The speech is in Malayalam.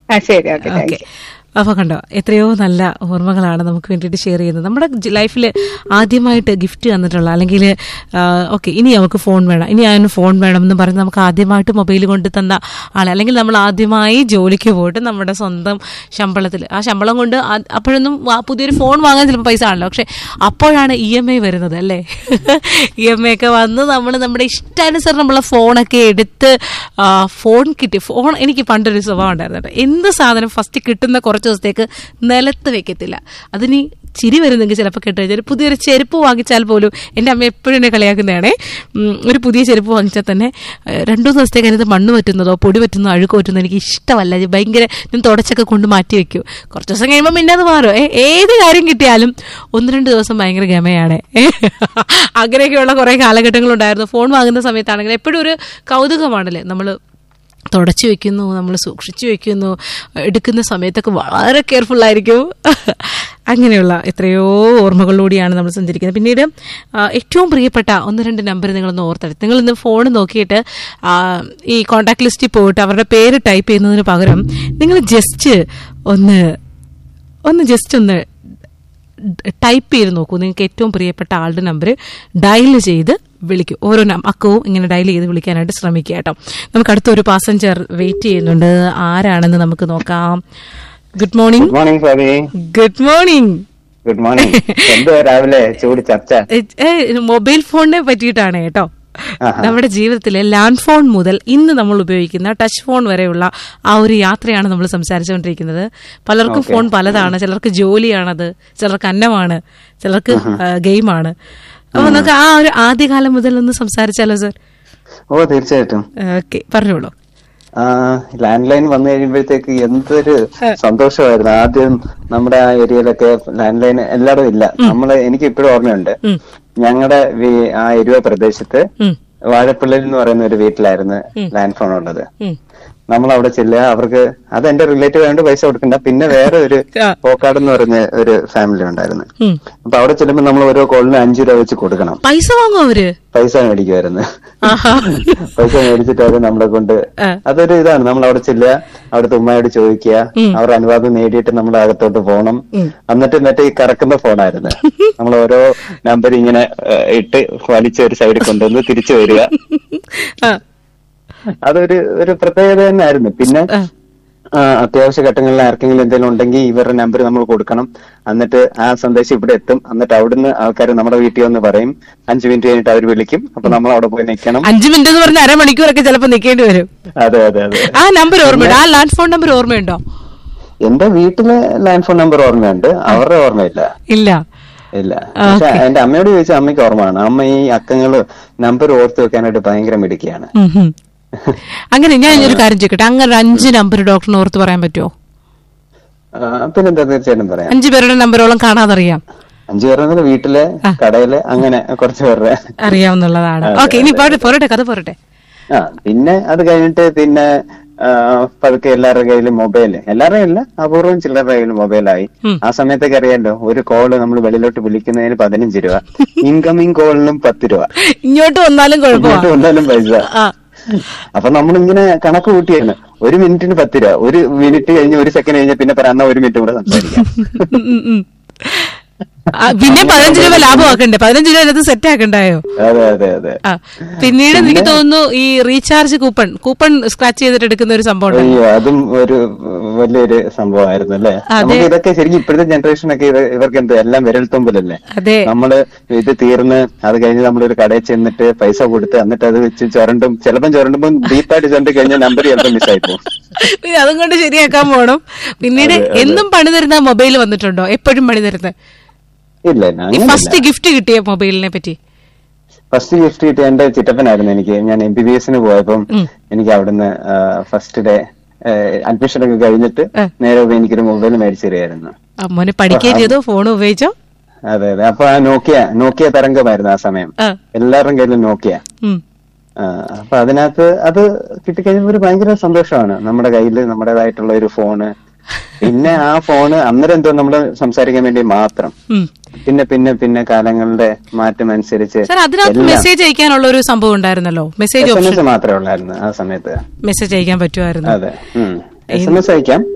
ആ ശരി ഓക്കെ താങ്ക് ഓക്കെ അപ്പൊ കണ്ടോ എത്രയോ നല്ല ഓർമ്മകളാണ് നമുക്ക് വേണ്ടിയിട്ട് ഷെയർ ചെയ്യുന്നത് നമ്മുടെ ലൈഫിൽ ആദ്യമായിട്ട് ഗിഫ്റ്റ് തന്നിട്ടുള്ള അല്ലെങ്കിൽ ഓക്കെ ഇനി നമുക്ക് ഫോൺ വേണം ഇനി അതിന് ഫോൺ വേണം എന്ന് പറഞ്ഞ് നമുക്ക് ആദ്യമായിട്ട് മൊബൈൽ കൊണ്ട് തന്ന ആളെ അല്ലെങ്കിൽ നമ്മൾ ആദ്യമായി ജോലിക്ക് പോയിട്ട് നമ്മുടെ സ്വന്തം ശമ്പളത്തിൽ ആ ശമ്പളം കൊണ്ട് ആ- അപ്പോഴൊന്നും വാ- പുതിയൊരു ഫോൺ വാങ്ങാൻ ചിലപ്പോൾ പൈസ ആണല്ലോ പക്ഷെ അപ്പോഴാണ് ഇ എം ഐ വരുന്നത് അല്ലേ ഇ എം ഐ ഒക്കെ വന്ന് നമ്മൾ നമ്മുടെ ഇഷ്ടാനുസരണം നമ്മളെ ഫോണൊക്കെ എടുത്ത് ആ, ഫോൺ കിട്ടി ഫോൺ എനിക്ക് പണ്ടൊരു സ്വഭാവം ഉണ്ടായിരുന്നു കേട്ടോ എന്ത് സാധനം ഫസ്റ്റ് കിട്ടുന്ന കുറച്ച് ദിവസത്തേക്ക് നിലത്ത് വെക്കത്തില്ല അതിന് ചിരി വരുന്നെങ്കിൽ ചിലപ്പോൾ കേട്ട് കഴിഞ്ഞാൽ പുതിയൊരു ചെരുപ്പ് വാങ്ങിച്ചാൽ പോലും എൻ്റെ അമ്മ എപ്പോഴും എന്നെ കളിയാക്കുന്നതാണേ ഉം, ഒരു പുതിയ ചെരുപ്പ് വാങ്ങിച്ചാൽ തന്നെ ഏഹ്, രണ്ടു മൂന്ന് ദിവസത്തേക്ക് അതിനകത്ത് മണ്ണ് പറ്റുന്നതോ പൊടി പറ്റുന്നതോ അഴുക്ക് പറ്റുന്നതോ എനിക്ക് ഇഷ്ടമല്ല ഇത് ഭയങ്കര ഞാൻ തുടച്ചൊക്കെ കൊണ്ട് മാറ്റി വെക്കും കുറച്ച് ദിവസം കഴിയുമ്പോൾ പിന്നെ അത് മാറും ഏ, ഏത് കാര്യം കിട്ടിയാലും ഒന്ന് രണ്ട് ദിവസം ഭയങ്കര ഗമയാണ് ഏ, അങ്ങനെയൊക്കെയുള്ള കുറേ കാലഘട്ടങ്ങളുണ്ടായിരുന്നു ഫോൺ വാങ്ങുന്ന സമയത്താണെങ്കിൽ എപ്പോഴും ഒരു കൗതുകമാണല്ലേ നമ്മൾ തുടച്ചു വെക്കുന്നു നമ്മൾ സൂക്ഷിച്ചു വെക്കുന്നു എടുക്കുന്ന സമയത്തൊക്കെ വളരെ കെയർഫുൾ ആയിരിക്കും അങ്ങനെയുള്ള എത്രയോ ഓർമ്മകളിലൂടെയാണ് നമ്മൾ സഞ്ചരിക്കുന്നത് പിന്നീട് ആ, ഏറ്റവും പ്രിയപ്പെട്ട ഒന്ന് രണ്ട് നമ്പർ നിങ്ങളൊന്ന് ഓർത്തെടുത്ത് നിങ്ങൾ ഇന്ന് ഫോൺ നോക്കിയിട്ട് ആ, ഈ കോൺടാക്ട് ലിസ്റ്റിൽ പോയിട്ട് അവരുടെ പേര് ടൈപ്പ് ചെയ്യുന്നതിന് പകരം നിങ്ങൾ ജസ്റ്റ് ഒന്ന് ഒന്ന് ജസ്റ്റ് ഒന്ന് ടൈപ്പ് ചെയ്ത് നോക്കൂ നിങ്ങൾക്ക് ഏറ്റവും പ്രിയപ്പെട്ട ആളുടെ നമ്പർ ഡയൽ ചെയ്ത് വിളിക്കൂ ഓരോ നം- അക്കവും ഇങ്ങനെ ഡയൽ ചെയ്ത് വിളിക്കാനായിട്ട് ശ്രമിക്കുക കേട്ടോ നമുക്ക് അടുത്തൊരു പാസഞ്ചർ വെയിറ്റ് ചെയ്യുന്നുണ്ട് ആരാണെന്ന് നമുക്ക് നോക്കാം good morning good morning Swami good morning good morning എന്തുവാ രാവിലെ ചൂട് ചർച്ച മൊബൈൽ ഫോണിനെ പറ്റിയിട്ടാണ് കേട്ടോ ആഹാ. നമ്മുടെ ജീവിതത്തിലെ ലാൻഡ് ഫോൺ മുതൽ ഇന്ന് നമ്മൾ ഉപയോഗിക്കുന്ന ടച്ച് ഫോൺ വരെയുള്ള ആ ഒരു യാത്രയാണ് നമ്മൾ സംസാരിച്ചുകൊണ്ടിരിക്കുന്നത് പലർക്കും ഫോൺ പലതാണ് ചിലർക്ക് ജോലിയാണത് ചിലർക്ക് അന്നമാണ് ചിലർക്ക് ഗെയിമാണ് അപ്പൊ നമുക്ക് ആ ഒരു ആദ്യകാലം മുതൽ ഒന്ന് സംസാരിച്ചാലോ സർ ഓ തീർച്ചയായിട്ടും ഓക്കെ പറഞ്ഞോളൂ ആ ലാൻഡ് ലൈൻ വന്നു കഴിയുമ്പോഴത്തേക്ക് എന്തൊരു സന്തോഷമായിരുന്നു ആദ്യം നമ്മുടെ ആ ഏരിയയിലൊക്കെ ലാൻഡ് ലൈൻ എല്ലായിടും ഇല്ല നമ്മള് എനിക്ക് ഇപ്പോഴും ഓർമ്മയുണ്ട് ഉം. ഞങ്ങളുടെ ആ എരുവ പ്രദേശത്ത് ഉം. വാഴപ്പിള്ളൽ എന്ന് പറയുന്ന ഒരു വീട്ടിലായിരുന്നു ലാൻഡ് ഫോൺ ഉള്ളത് ഉം. നമ്മൾ അവിടെ ചെല്ലുക അവർക്ക് അത് എന്റെ റിലേറ്റീവ് ആയതുകൊണ്ട് പൈസ കൊടുക്കണ്ട പിന്നെ വേറെ ഒരു ആ. പോക്കാട് എന്ന് പറഞ്ഞ ഒരു ഫാമിലി ഉണ്ടായിരുന്നു ഉം. അപ്പൊ അവിടെ ചെല്ലുമ്പോൾ നമ്മൾ ഓരോ കോളിന് അഞ്ചു രൂപ വെച്ച് കൊടുക്കണം പൈസ വാങ്ങും അവര് പൈസ മേടിക്കുമായിരുന്നു ആഹാ പൈസ മേടിച്ചിട്ട് അത് നമ്മളെ കൊണ്ട് ആ. അതൊരു ഇതാണ് നമ്മൾ അവിടെ ചെല്ലുക അവിടുത്തെ ഉമ്മയോട് ചോദിക്കുക ഉം. അവരുടെ അനുവാദം നേടിയിട്ട് നമ്മൾ അകത്തോട്ട് പോകണം ഉം. എന്നിട്ട് മറ്റേ ഈ കറക്കുന്ന ഫോണായിരുന്നു നമ്മൾ ഓരോ നമ്പർ ഇങ്ങനെ ഏഹ്, ഇട്ട് വലിച്ച് ഒരു സൈഡിൽ കൊണ്ടുവന്ന് തിരിച്ചു വരിക ആ. അതൊരു ഒരു പ്രത്യേകത തന്നെയായിരുന്നു പിന്നെ ആ. ആ, അത്യാവശ്യ ഘട്ടങ്ങളിൽ ആർക്കെങ്കിലും എന്തെങ്കിലും ഉണ്ടെങ്കിൽ ഇവരുടെ നമ്പർ നമ്മൾ കൊടുക്കണം എന്നിട്ട് ആ സന്ദേശം ഇവിടെ എത്തും എന്നിട്ട് അവിടുന്ന് ആൾക്കാർ നമ്മുടെ വീട്ടിൽ വന്ന് പറയും അഞ്ചു മിനിറ്റ് കഴിഞ്ഞിട്ട് അവർ വിളിക്കും അപ്പൊ നമ്മൾ അവിടെ പോയി നിൽക്കണം അഞ്ചു മിനിറ്റ് എന്ന് പറഞ്ഞ അരമണിക്കൂറൊക്കെ ചിലപ്പോൾ നിൽക്കേണ്ടി വരും അതെ അതെ അതെ ആ നമ്പർ ഓർമ്മയുണ്ടോ ആ ലാൻഡ് ഫോൺ നമ്പർ ഓർമ്മയുണ്ടോ എന്റെ വീട്ടിലെ ലാൻഡ് ഫോൺ നമ്പർ ഓർമ്മയുണ്ട് അവരുടെ ഓർമ്മയില്ല ഇല്ല ഇല്ല ആ, പക്ഷെ okay. എന്റെ അമ്മയോട് ചോദിച്ചാൽ അമ്മയ്ക്ക് ഓർമ്മയാണ് അമ്മ ഈ അക്കങ്ങള് നമ്പർ ഓർത്ത് വെക്കാനായിട്ട് ഭയങ്കര മിടുക്കിയാണ് ഉം, ഉം. അങ്ങനെ ഞാൻ ഒരു കാര്യം ചോദിക്കട്ടെ അങ്ങനെ ഒരു അഞ്ച് നമ്പർ ഡോക്ടറിന് ഓർത്ത് പറയാൻ പറ്റുമോ ആ, പിന്നെന്താ തീർച്ചയായിട്ടും പറയാം അഞ്ചു പേരുടെ നമ്പറോളം കാണാതറിയാം അഞ്ചു പേരുടെ വീട്ടിലെ കടയില് അങ്ങനെ കുറച്ച് പേരുടെ അറിയാവുന്നുള്ളതാണ് അതെ, ഓക്കെ ഇനി പോരട്ടെ പോരട്ടെ കഥ പോരട്ടെ ആ പിന്നെ അത് കഴിഞ്ഞിട്ട് പിന്നെ ആ, പതുക്കെ എല്ലാവരുടെ കയ്യിലും മൊബൈല് എല്ലാവരുടെയും ഇല്ല അപൂർവം ചിലരുടെ കയ്യിൽ മൊബൈലായി ഉം. ആ സമയത്തൊക്കെ അറിയാലോ ഒരു കോള് നമ്മൾ വെളിയിലോട്ട് വിളിക്കുന്നതിന് പതിനഞ്ച് രൂപ ഇൻകമിങ് കോളിനും പത്ത് രൂപ ഇങ്ങോട്ട് വന്നാലും ഇങ്ങോട്ട് കുഴപ്പമാണ് വന്നാലും പൈസ ആ അപ്പൊ നമ്മളിങ്ങനെ കണക്ക് കൂട്ടിയാണ് ഒരു മിനിറ്റിന് പത്ത് രൂപ ഒരു മിനിറ്റ് കഴിഞ്ഞ് ഒരു സെക്കൻഡ് കഴിഞ്ഞ് പിന്നെ പറയാം ഒരു മിനിറ്റ് കൂടെ സംസാരിക്കാം ഉം, ഉം, ഉം. ആ, പിന്നെ പതിനഞ്ച് രൂപ ലാഭമാക്കണ്ടേ പതിനഞ്ച് രൂപ അതിനകത്ത് സെറ്റ് ആക്കണ്ടായോ അതെ അതെ അതെ ആ പിന്നീട് എനിക്ക് തോന്നുന്നു ഈ റീചാർജ് കൂപ്പൺ കൂപ്പൺ സ്ക്രാച്ച് ചെയ്തിട്ട് എടുക്കുന്ന ഒരു സംഭവം ഉണ്ട് അയ്യോ അതും ഒരു വലിയൊരു സംഭവമായിരുന്നു അല്ലേ അതെ. നമുക്ക് ഇതൊക്കെ ശരിക്കും ഇപ്പോഴത്തെ ജനറേഷൻ ഒക്കെ ഇത് ഇവർക്ക് എന്ത് എല്ലാം വിരൽത്തുമ്പിലല്ലേ അതെ നമ്മള് ഇത് തീർന്ന് അത് കഴിഞ്ഞ് നമ്മളൊരു കടയിൽ ചെന്നിട്ട് പൈസ കൊടുത്ത് എന്നിട്ട് അത് വെച്ച് ചുരണ്ടും ചിലപ്പം ചുരണ്ടുമ്പോൾ ഡീപ്പായിട്ട് ചുരണ്ടി കഴിഞ്ഞാൽ നമ്പർ ചിലപ്പോൾ മിസ്സായി പോകും പിന്നെ അതും കൊണ്ട് ശരിയാക്കാൻ പോണം പിന്നീട് അതെ, അതെ. എന്നും പണി തരുന്ന മൊബൈൽ വന്നിട്ടുണ്ടോ എപ്പോഴും പണി തരുന്നത് ഇല്ല ഇല്ല ഈ അങ്ങനെയല്ല. ഫസ്റ്റ് ഗിഫ്റ്റ് കിട്ടിയ മൊബൈലിനെ പറ്റി ഫസ്റ്റ് ഗിഫ്റ്റ് കിട്ടിയ എന്റെ ചിറ്റപ്പനായിരുന്നു എനിക്ക് ഞാൻ എം ബി ബി എസിന് പോയപ്പം ഉം. എനിക്ക് അവിടുന്ന് ഫസ്റ്റ് ഡേ അഡ്മിഷൻ ഒക്കെ കഴിഞ്ഞിട്ട് ആ. നേരെ പോയി എനിക്കൊരു മൊബൈൽ മേടിച്ചു തരികയായിരുന്നു ആ, മോനെ പഠിക്കുകയും ചെയ്തോ ഫോൺ ഉപയോഗിച്ചോ അതെ അതെ അപ്പൊ ആ നോക്കിയ നോക്കിയ തരംഗമായിരുന്നു ആ സമയം ആ, എല്ലാവരുടെയും കയ്യിലും നോക്കിയ ഉം. ആ, അപ്പൊ അതിനകത്ത് അത് കിട്ടിക്കഴിഞ്ഞപ്പോ ഒരു ഭയങ്കര സന്തോഷമാണ് നമ്മുടെ കയ്യിൽ നമ്മുടേതായിട്ടുള്ള ഒരു ഫോണ് പിന്നെ ആ ഫോണ് അന്നേരം എന്തോ നമ്മള് സംസാരിക്കാൻ വേണ്ടി മാത്രം ഉം. പിന്നെ പിന്നെ പിന്നെ കാലങ്ങളുടെ മാറ്റം അനുസരിച്ച് സാർ അതിനകത്ത് മെസ്സേജ് അയക്കാനുള്ള ഒരു സംഭവം ഉണ്ടായിരുന്നല്ലോ message S M option S മാത്രമേ ഉള്ളായിരുന്നു ആ സമയത്ത് മെസ്സേജ് അയക്കാൻ പറ്റുമായിരുന്നു അതെ എസ് എം എസ് അയക്കാം